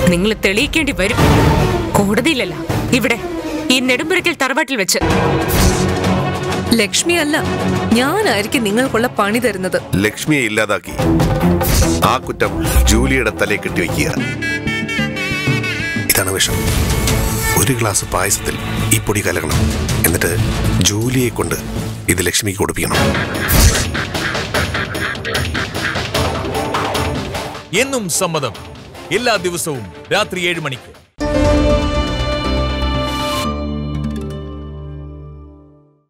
നിങ്ങൾ തെളിയിക്കേണ്ടി വരും കോടതിയിലല്ല ഇവിടെ ഈ നെടുമ്പുരക്കൽ തറവാട്ടിൽ വെച്ച് ലക്ഷ്മി അല്ല ഞാനായിരിക്കും നിങ്ങൾക്കുള്ള പണി തരുന്നത് ലക്ഷ്മിയെ ഇല്ലാതാക്കി ആ കുറ്റം ജൂലിയുടെ തലയെ കെട്ടിവെക്കുക ഇതാണ് വിഷം ഒരു ഗ്ലാസ് പായസത്തിൽ ഈ പൊടി കലക്കണം എന്നിട്ട് ജൂലിയെ കൊണ്ട് ഇത് ലക്ഷ്മിക്ക് കൊടുപ്പിക്കണം എന്നും സമ്മതം എല്ലാ ദിവസവും രാത്രി ഏഴ് മണിക്ക്